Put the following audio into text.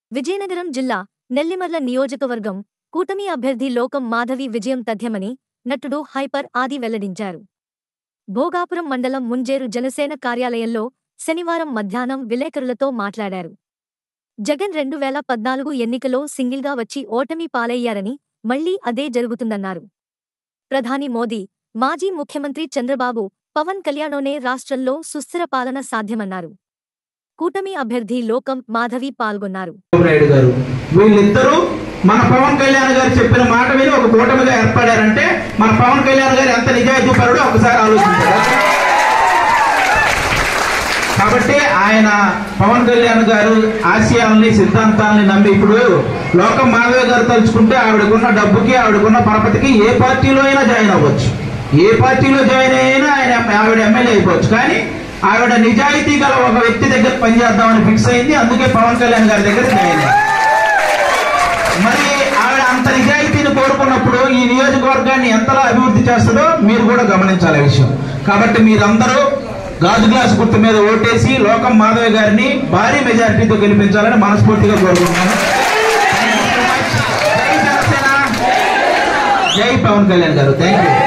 విజయనగరం జిల్లా నెల్లిమర్ల నియోజకవర్గం కూటమి అభ్యర్థి లోకం మాధవి విజయం తథ్యమని నటుడు హైపర్ ఆది వెల్లడించారు భోగాపురం మండలం ముంజేరు జనసేన కార్యాలయంలో శనివారం మధ్యాహ్నం విలేకరులతో మాట్లాడారు జగన్ రెండు వేల పద్నాలుగు ఎన్నికలో సింగిల్గా వచ్చి ఓటమి పాలయ్యారని మళ్లీ అదే జరుగుతుందన్నారు ప్రధాని మోదీ మాజీ ముఖ్యమంత్రి చంద్రబాబు పవన్ కళ్యాణోనే రాష్ట్రంలో సుస్థిర పాలన సాధ్యమన్నారు కూటమి అభ్యర్థి లోకం మాధవి పాల్గొన్నారు నాయుడు గారు వీళ్ళిద్దరూ మన పవన్ కళ్యాణ్ గారు చెప్పిన మాట విని ఒక కూటమిగా ఏర్పడారంటే మన పవన్ కళ్యాణ్ గారు ఎంత నిజాయితీ పరుడో ఒకసారి ఆలోచించారు కాబట్టి ఆయన పవన్ కళ్యాణ్ గారు ఆశయాల్ని సిద్ధాంతాలని నమ్మి ఇప్పుడు లోకం మాధవ గారు తలుచుకుంటే ఆవిడకున్న డబ్బుకి ఆవిడకున్న పరపతికి ఏ పార్టీలో అయినా జాయిన్ అవ్వచ్చు ఏ పార్టీలో జాయిన్ అయినా ఆయన ఆవిడ ఎమ్మెల్యే అయిపోవచ్చు కానీ ఆవిడ నిజాయితీ గల ఒక వ్యక్తి దగ్గర పనిచేద్దామని ఫిక్స్ అయింది అందుకే పవన్ కళ్యాణ్ గారి దగ్గర జాయిన్ అయింది మరి ఆవిడ అంత నిజాయితీని కోరుకున్నప్పుడు ఈ నియోజకవర్గాన్ని ఎంతలా అభివృద్ధి చేస్తుందో మీరు కూడా గమనించాలి ఈ విషయం కాబట్టి మీరందరూ గాజు గ్లాస్ గుర్తు మీద ఓటేసి లోకం మాధవ్ గారిని భారీ మెజారిటీతో గెలిపించాలని మనస్ఫూర్తిగా కోరుకుంటున్నాను జై జనసేన జై పవన్ కళ్యాణ్ గారు థ్యాంక్ యూ